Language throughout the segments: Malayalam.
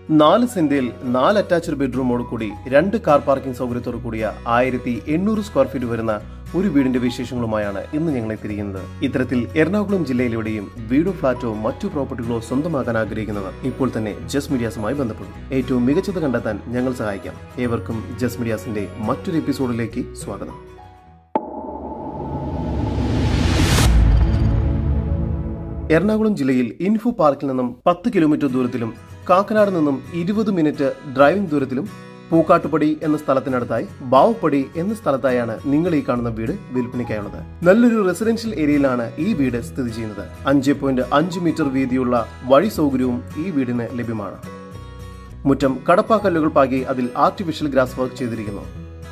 നാല് സെന്റിൽ നാല് അറ്റാച്ച്ഡ് ബെഡ്റൂമോട് കൂടി രണ്ട് കാർ പാർക്കിംഗ് സൗകര്യത്തോടു കൂടിയ ആയിരത്തി എണ്ണൂറ് സ്ക്വയർ ഫീറ്റ് വരുന്ന ഒരു വീടിന്റെ വിശേഷങ്ങളുമായാണ് ഇന്ന് ഞങ്ങൾ എത്തിയിരിക്കുന്നത് ഇത്തരത്തിൽ എറണാകുളം ജില്ലയിലെവിടെയും വീടോ ഫ്ളാറ്റോ മറ്റു പ്രോപ്പർട്ടികളോ സ്വന്തമാക്കാൻ ആഗ്രഹിക്കുന്നവർ ഇപ്പോൾ തന്നെ ജസ് മീഡിയാസുമായി ബന്ധപ്പെടും ഏറ്റവും മികച്ചത് കണ്ടെത്താൻ ഞങ്ങൾ സഹായിക്കാം ഏവർക്കും ജസ് മീഡിയാസിന്റെ മറ്റൊരു എപ്പിസോഡിലേക്ക് സ്വാഗതം എറണാകുളം ജില്ലയിൽ ഇൻഫോ പാർക്കിൽ നിന്നും പത്ത് കിലോമീറ്റർ ദൂരത്തിലും കാക്കനാട് നിന്നും ഇരുപത് മിനിറ്റ് ഡ്രൈവിംഗ് ദൂരത്തിലും പൂക്കാട്ടുപടി എന്ന സ്ഥലത്തിനടുത്തായി ബാവപ്പടി എന്ന സ്ഥലത്തായാണ് നിങ്ങൾ ഈ കാണുന്ന വീട് വിൽപ്പനയ്ക്കായുള്ളത് നല്ലൊരു റെസിഡൻഷ്യൽ ഏരിയയിലാണ് ഈ വീട് സ്ഥിതി ചെയ്യുന്നത് അഞ്ച് പോയിന്റ് അഞ്ച് മീറ്റർ വീതിയുള്ള വഴി സൗകര്യവും ഈ വീടിന് ലഭ്യമാണ് മുറ്റം കടപ്പാക്കല്ലുകൾ പാകി അതിൽ ആർട്ടിഫിഷ്യൽ ഗ്രാസ് വർക്ക് ചെയ്തിരിക്കുന്നു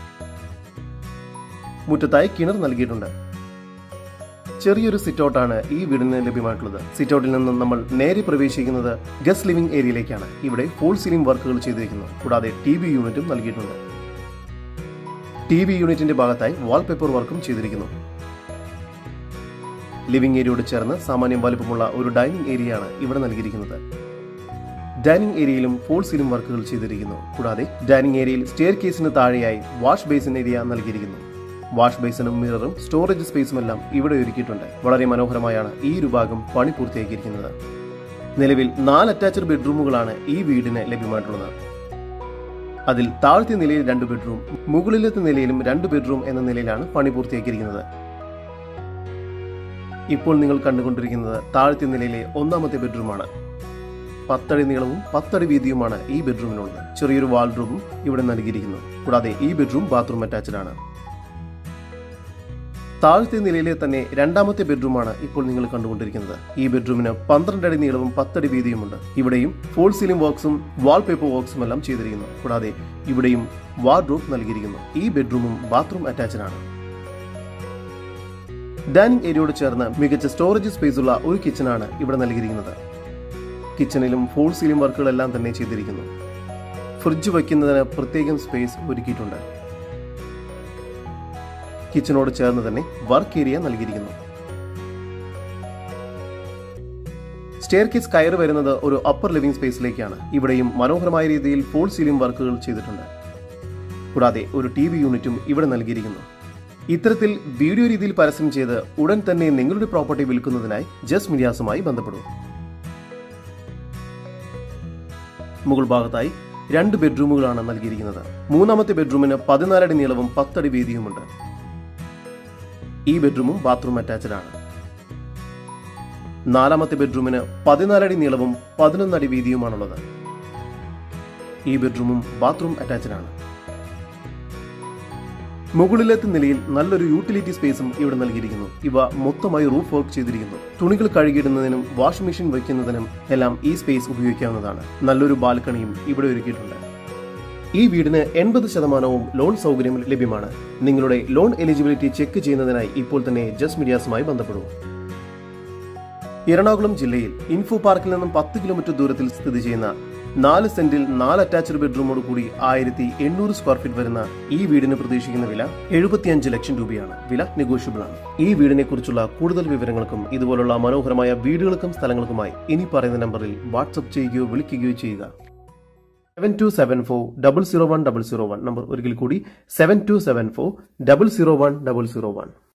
മുറ്റത്തായി കിണർ നൽകിയിട്ടുണ്ട് ചെറിയൊരു സിറ്റൗട്ടാണ് ഈ വീടിന് ലഭ്യമായിട്ടുള്ളത് സിറ്റൗട്ടിൽ നിന്നും നമ്മൾ നേരെ പ്രവേശിക്കുന്നത് ഗസ്റ്റ് ലിവിംഗ് ഏരിയയിലേക്കാണ് ഇവിടെ ഫുൾ സീലിംഗ് വർക്കുകൾ ചെയ്തിരിക്കുന്നു കൂടാതെ ടി വി യൂണിറ്റും നൽകിയിട്ടുണ്ട് ടി വി യൂണിറ്റിന്റെ ഭാഗത്തായി വാൾപേപ്പർ വർക്കും ചെയ്തിരിക്കുന്നു ലിവിംഗ് ഏരിയയോട് ചേർന്ന് സാമാന്യം വലുപ്പമുള്ള ഒരു ഡൈനിങ് ഏരിയയാണ് ഇവിടെ നൽകിയിരിക്കുന്നത് ഡൈനിങ് ഏരിയയിലും ഫോൾ സീലിംഗ് വർക്കുകൾ ചെയ്തിരിക്കുന്നു കൂടാതെ ഡൈനിങ് ഏരിയയിൽ സ്റ്റെയർ കേസിന് താഴെയായി വാഷ് ബേസിൻ ഏരിയ നൽകിയിരിക്കുന്നു വാഷ് ബേസിനും മിററും സ്റ്റോറേജ് സ്പേസും എല്ലാം ഇവിടെ ഒരുക്കിയിട്ടുണ്ട് വളരെ മനോഹരമായാണ് ഈ ഒരു ഭാഗം പണി പൂർത്തിയാക്കിയിരിക്കുന്നത് നിലവിൽ നാല് അറ്റാച്ച്ഡ് ബെഡ്റൂമുകളാണ് ഈ വീടിന് ലഭ്യമായിട്ടുള്ളത് അതിൽ താഴത്തെ നിലയിൽ രണ്ട് ബെഡ്റൂം മുകളിലത്തെ നിലയിലും രണ്ട് ബെഡ്റൂം എന്ന നിലയിലാണ് പണി പൂർത്തിയാക്കിയിരിക്കുന്നത് ഇപ്പോൾ നിങ്ങൾ കണ്ടുകൊണ്ടിരിക്കുന്നത് താഴത്തെ നിലയിലെ ഒന്നാമത്തെ ബെഡ്റൂമാണ് പത്തടി നീളവും പത്തടി വീതിയുമാണ് ഈ ബെഡ്റൂമിനുള്ളത് ചെറിയൊരു വാൾഡ്രൂമും ഇവിടെ നൽകിയിരിക്കുന്നു കൂടാതെ ഈ ബെഡ്റൂം ബാത്റൂം അറ്റാച്ച്ഡ് ആണ് താഴത്തെ നിലയിലെ തന്നെ രണ്ടാമത്തെ ബെഡ്റൂമാണ് ഇപ്പോൾ നിങ്ങൾ കണ്ടുകൊണ്ടിരിക്കുന്നത് ഈ ബെഡ്റൂമിന് പന്ത്രണ്ട് അടി നീളവും പത്തടി വീതിയുമുണ്ട് ഇവിടെയും ഫോൾ സീലിംഗ് വർക്ക്സും വാൾപേപ്പർ വർക്ക്സും എല്ലാം ചെയ്തിരിക്കുന്നു കൂടാതെ ഇവിടെയും വാർഡ്രോബ് നൽകിയിരിക്കുന്നു ഈ ബെഡ്റൂമും ബാത്റൂം അറ്റാച്ച്ഡ് ആണ് ഡൈനിങ് ഏരിയയോട് ചേർന്ന് മികച്ച സ്റ്റോറേജ് സ്പേസ് ഉള്ള ഒരു കിച്ചണാണ് ഇവിടെ നൽകിയിരിക്കുന്നത് കിച്ചണിലും ഫോൾ സീലിംഗ് വർക്കുകളെല്ലാം തന്നെ ചെയ്തിരിക്കുന്നു ഫ്രിഡ്ജ് വയ്ക്കുന്നതിന് പ്രത്യേകം സ്പേസ് ഒരുക്കിയിട്ടുണ്ട് കിച്ചണോട് ചേർന്ന് തന്നെ വർക്ക് ഏരിയ നൽകിയിരിക്കുന്നു സ്റ്റെയർ കേസ് കയറി വരുന്നത് ഒരു അപ്പർ ലിവിംഗ് സ്പേസിലേക്കാണ് ഇവിടെയും മനോഹരമായ രീതിയിൽ ഫോൾ സീലിംഗ് വർക്കുകൾ ചെയ്തിട്ടുണ്ട് കൂടാതെ ഒരു ടി വി യൂണിറ്റും ഇവിടെ നൽകിയിരിക്കുന്നു ഇത്തരത്തിൽ വീഡിയോ രീതിയിൽ പരസ്യം ചെയ്ത് ഉടൻ തന്നെ നിങ്ങളുടെ പ്രോപ്പർട്ടി വിൽക്കുന്നതിനായി ജസ്റ്റ് മീഡിയാസുമായി ബന്ധപ്പെടും മുകൾ ഭാഗത്തായി രണ്ട് ബെഡ്റൂമുകളാണ് നൽകിയിരിക്കുന്നത് മൂന്നാമത്തെ ബെഡ്റൂമിന് പതിനാലടി നീളവും പത്തടി വീതിയുമുണ്ട് ഈ ബെഡ്റൂമും ബാത്റൂം അറ്റാച്ച്ഡ് ആണ് നാലാമത്തെ ബെഡ്റൂമിന് പതിനാലടി നീളവും പതിനൊന്നടി വീതിയുമാണുള്ളത് ഈ ബെഡ്റൂമും ബാത്റൂം അറ്റാച്ച്ഡ് ആണ് മുകളിലത്തെ നിലയിൽ നല്ലൊരു യൂട്ടിലിറ്റി സ്പേസും ഇവിടെ നൽകിയിരിക്കുന്നു ഇവ മൊത്തമായി റൂഫ് വർക്ക് ചെയ്തിരിക്കുന്നു തുണികൾ കഴുകിയിടുന്നതിനും വാഷിംഗ് മെഷീൻ വയ്ക്കുന്നതിനും എല്ലാം ഈ സ്പേസ് ഉപയോഗിക്കാവുന്നതാണ് നല്ലൊരു ബാൽക്കണിയും ഇവിടെ ഒരുക്കിയിട്ടുണ്ട് ഈ വീടിന് എൺപത് ശതമാനവും ലോൺ സൗകര്യം ലഭ്യമാണ് നിങ്ങളുടെ ലോൺ എലിജിബിലിറ്റി ചെക്ക് ചെയ്യുന്നതിനായി ഇപ്പോൾ തന്നെ ജസ്റ്റ് മീഡിയാസുമായി ബന്ധപ്പെടൂ എറണാകുളം ജില്ലയിൽ ഇൻഫോ പാർക്കിൽ നിന്നും പത്ത് കിലോമീറ്റർ ദൂരത്തിൽ സ്ഥിതി ചെയ്യുന്ന നാല് സെന്റിൽ നാല് അറ്റാച്ച്ഡ് ബെഡ്റൂമോട് കൂടി ആയിരത്തി എണ്ണൂറ് സ്ക്വയർ ഫീറ്റ് വരുന്ന ഈ വീടിന് പ്രതീക്ഷിക്കുന്ന വില എഴുപത്തിയഞ്ച് ലക്ഷം രൂപയാണ് വില നെഗോഷ്യബിൾ ആണ് ഈ വീടിനെ കുറിച്ചുള്ള കൂടുതൽ വിവരങ്ങൾക്കും ഇതുപോലുള്ള മനോഹരമായ വീടുകൾക്കും സ്ഥലങ്ങൾക്കുമായി ഇനി പറയുന്ന നമ്പറിൽ വാട്സപ്പ് ചെയ്യുകയോ വിളിക്കുകയോ ചെയ്യുക seven two seven four double zero one double zero one number ഒരിക്കൽ കൂടി seven two seven four double zero one double zero one